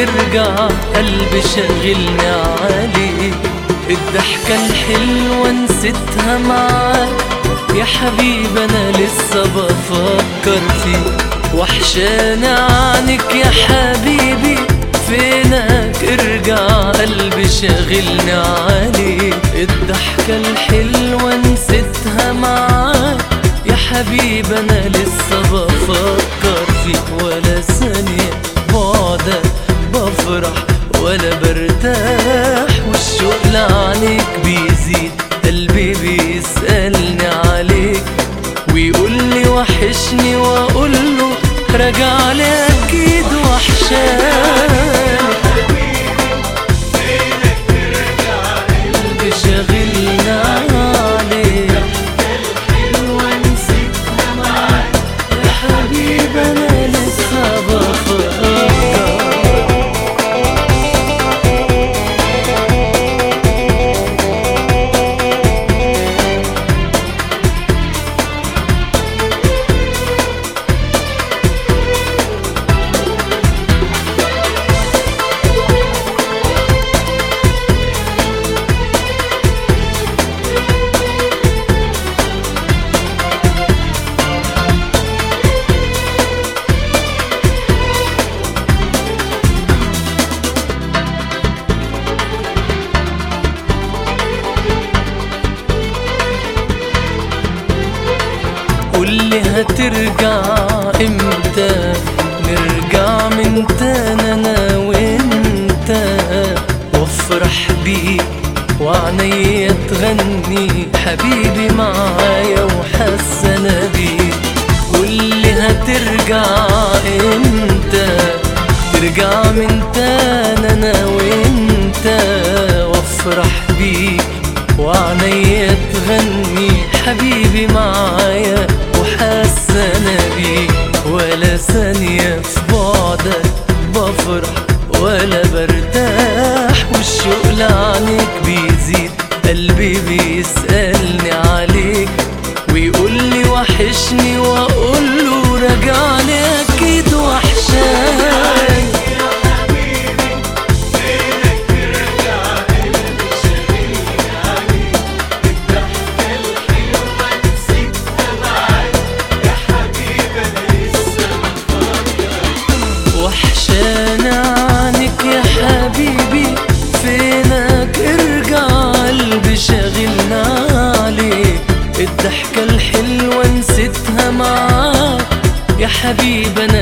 ارجع قلبي شغلني عليك الضحكة الحلوة نسيتها معاك يا حبيبي انا لسه بفكر فيك وحشاني عنك يا حبيبي فينك ارجع قلبي شاغلني عليك الضحكة الحلوة نسيتها معاك يا حبيبي انا لسه بفكر فيك ولا ثانية بعدك بفرح ولا برتاح والشوق لعنيك بيزيد قلبي بيسألني عليك ويقول لي وحشني واقول له راجع لي اكيد وحشاني قلبي شاغلنا عليك يا حبيبي انا لسه بفكر قولي هترجع امتى نرجع من تاني انا وانت وافرح بيك وعنيا تغني حبيبي معايا وحسنا بيك قولي هترجع امتى ترجع من تاني انا وانت وافرح بيك وعنيا تغني حبيبي معايا وحسنا بيك ولا ثانية في بعدك بفرح ولا برتاح والشوق لعنيك بيزيد قلبي بيسألني عليك ويقول لي وحشني واقول له راجع لي اكيد وحشاني وحشاني عنك يا حبيبي فينك ارجع قلبي شاغلنا عليك الضحكة الحلوة نسيتها معاك يا حبيبي انا